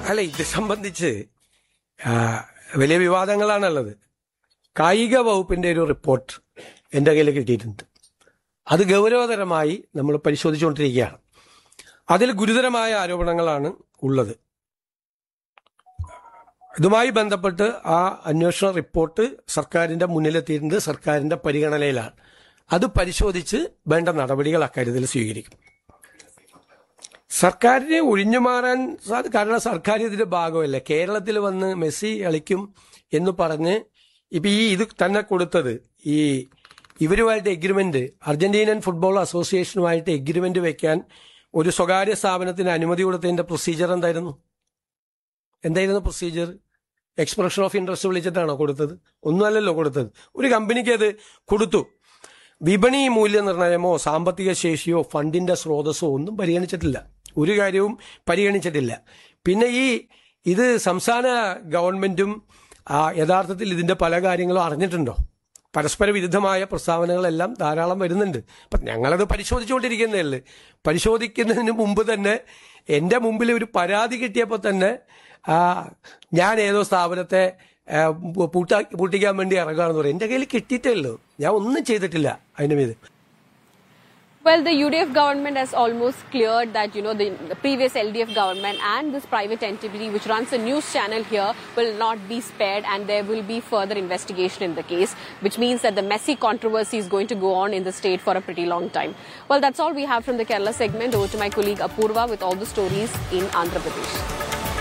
അല്ല ഇത് സംബന്ധിച്ച് ആ, വലിയ വിവാദങ്ങളാണുള്ളത് കായിക വകുപ്പിന്റെ ഒരു റിപ്പോർട്ട് എന്റെ കയ്യിൽ കിട്ടിയിട്ടുണ്ട് അത് ഗൗരവതരമായി നമ്മൾ പരിശോധിച്ചുകൊണ്ടിരിക്കുകയാണ് അതിൽ ഗുരുതരമായ ആരോപണങ്ങളാണ് ഉള്ളത് ഇതുമായി ബന്ധപ്പെട്ട് ആ അന്വേഷണ റിപ്പോർട്ട് സർക്കാരിന്റെ മുന്നിലെത്തിയിട്ടുണ്ട് സർക്കാരിന്റെ പരിഗണനയിലാണ് അത് പരിശോധിച്ച് വേണ്ട നടപടികൾ അക്കാര്യത്തിൽ സ്വീകരിക്കും സർക്കാരിനെ ഒഴിഞ്ഞു മാറാൻ സാധി- കാരണം സർക്കാർ ഇതിന്റെ ഭാഗമല്ല കേരളത്തിൽ വന്ന് മെസ്സി കളിക്കും എന്ന് പറഞ്ഞ് ഇപ്പൊ ഈ ഇത് തന്നെ കൊടുത്തത് ഈ ഇവരുമായിട്ട് എഗ്രിമെന്റ് അർജന്റീനൻ ഫുട്ബോൾ അസോസിയേഷനുമായിട്ട് എഗ്രിമെന്റ് വെക്കാൻ ഒരു സ്വകാര്യ സ്ഥാപനത്തിന് അനുമതി കൊടുത്തതിന്റെ പ്രൊസീജിയർ എന്തായിരുന്നു എന്തായിരുന്നു പ്രൊസീജിയർ എക്സ്പ്രഷൻ ഓഫ് ഇൻട്രസ്റ്റ് വിളിച്ചിട്ടാണോ കൊടുത്തത് ഒന്നുമല്ലല്ലോ കൊടുത്തത് ഒരു കമ്പനിക്ക് അത് കൊടുത്തു വിപണി മൂല്യനിർണ്ണയമോ സാമ്പത്തിക ശേഷിയോ ഫണ്ടിന്റെ സ്രോതസ്സോ ഒന്നും പരിഗണിച്ചിട്ടില്ല ഒരു കാര്യവും പരിഗണിച്ചിട്ടില്ല പിന്നെ ഈ ഇത് സംസ്ഥാന ഗവൺമെന്റും ആ, യഥാർത്ഥത്തിൽ ഇതിന്റെ പല കാര്യങ്ങളും അറിഞ്ഞിട്ടുണ്ടോ പരസ്പര വിരുദ്ധമായ പ്രസ്താവനകളെല്ലാം ധാരാളം വരുന്നുണ്ട് അപ്പം ഞങ്ങളത് പരിശോധിച്ചുകൊണ്ടിരിക്കുന്നതല്ലേ പരിശോധിക്കുന്നതിന് മുമ്പ് തന്നെ എൻ്റെ മുമ്പിൽ ഒരു പരാതി കിട്ടിയപ്പോൾ തന്നെ ആ, ഞാൻ ഏതോ സ്ഥാപനത്തെ ആ, പൂട്ടാ പൂട്ടിക്കാൻ വേണ്ടി ഇറങ്ങുകയാണെന്ന് പറയും എൻ്റെ കയ്യിൽ കിട്ടിയിട്ടേ ഉള്ളൂ ഞാൻ ഒന്നും ചെയ്തിട്ടില്ല അതിന് മീത് Well, the UDF government has almost cleared that, you know, the, the previous LDF government and this private entity which runs a news channel here will not be spared and there will be further investigation in the case, which means that the messy controversy is going to go on in the state for a pretty long time. Well, that's all we have from the Kerala segment. Over to my colleague Apurva with all the stories in Andhra Pradesh.